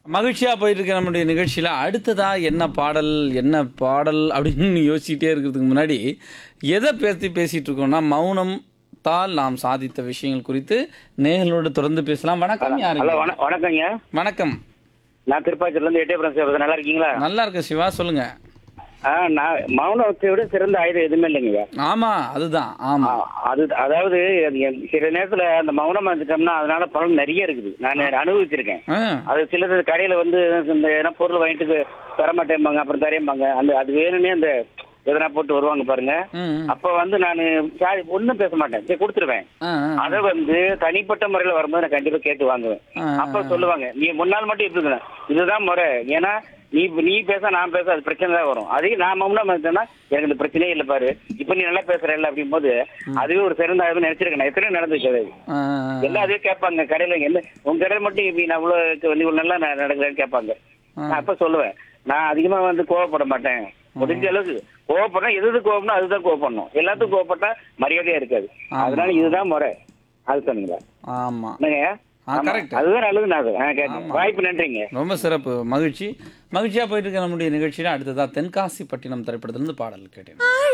மகிழ்ச்சியாக போயிட்டு இருக்க நம்முடைய நிகழ்ச்சியில் அடுத்ததா என்ன பாடல் என்ன பாடல் அப்படின்னு யோசிச்சுட்டே இருக்கிறதுக்கு முன்னாடி எதை பேசி பேசிட்டு இருக்கோம்னா மௌனம் தால் நாம் சாதித்த விஷயங்கள் குறித்து நேர்களோடு தொடர்ந்து பேசலாம் வணக்கம் ஹலோ யாரு வண வணக்கங்க வணக்கம் நான் திருப்பாச்சூர்லேருந்து எட்டயபுரம் சேவை நல்லா இருக்கீங்களா நல்லா இருக்க சிவா சொல்லுங்க ஆ நான் மௌனத்தை விட சிறந்த ஆயுதம் எதுவுமே இல்லைங்க ஆமா அதுதான் ஆமா ஆ, அது அதாவது அது என் சில நேரத்தில் அந்த மௌனம் வந்துட்டோம்னா அதனால பலன் நிறைய இருக்குது நான் அனுபவிச்சிருக்கேன் ஆ, அது சிலது கடையில் வந்து இந்த எதனா பொருள் வாங்கிட்டு தரமாட்டேம்பாங்க அப்புறம் தரேம்பாங்க அந்த அது வேணும்னே அந்த எதனா போட்டு வருவாங்க பாருங்க ம், ம். அப்ப வந்து நான் ஒன்றும் பேச மாட்டேன் சரி கொடுத்துருவேன் ஆ, ஆ, அதை வந்து தனிப்பட்ட முறையில் வரும்போது நான் கண்டிப்பா கேட்டு வாங்குவேன் ஆ, ஆ. அப்ப சொல்லுவாங்க நீ முன்னாள் மட்டும் இப்படி இருக்கணும். இதுதான் முறை ஏன்னா நீ நீ பேச நான் பேச அது பிரச்சனை தான் வரும் அதே நான் மௌனா இருந்தேன்னா எனக்கு இந்த பிரச்சனையே இல்லை பாரு இப்ப நீ நல்லா பேசுற இல்ல அப்படின் போது அதுவே ஒரு சிறந்த ஆய்வு நினைச்சிருக்கேன் நான் எத்தனை நடந்துச்சு அது ஆ, ஆ. எல்லாம் அதே கேட்பாங்க கடையில என்ன உங்க கடையில் மட்டும் இப்படி நான் இவ்வளவு வந்து இவ்வளவு நல்லா நான் நடக்கிறேன்னு கேட்பாங்க நான் அப்ப சொல்லுவேன் நான் அதிகமா வந்து கோவப்பட மாட்டேன் முடிஞ்ச அளவுக்கு கோவப்படணும் எது எது கோவப்படணும் அதுதான் கோவப்படணும் எல்லாத்துக்கும் கோவப்பட்டா மரியாதையா இருக்காது அதனால இதுதான் முறை அது சொன்னீங்களா ஆமா என்னங்க ஆ, ஆமா. correct. அதுதான் நல்லது நான் அது- ஆ, கேட்டேன் வாய்ப்பு நன்றிங்க ரொம்ப சிறப்பு மகிழ்ச்சி மகிழ்ச்சியாக போயிட்டு இருக்க நம்முடைய நிகழ்ச்சியில் அடுத்ததா தென்காசி பட்டினம் திரைப்படத்திலிருந்து பாடல் கேட்டேன்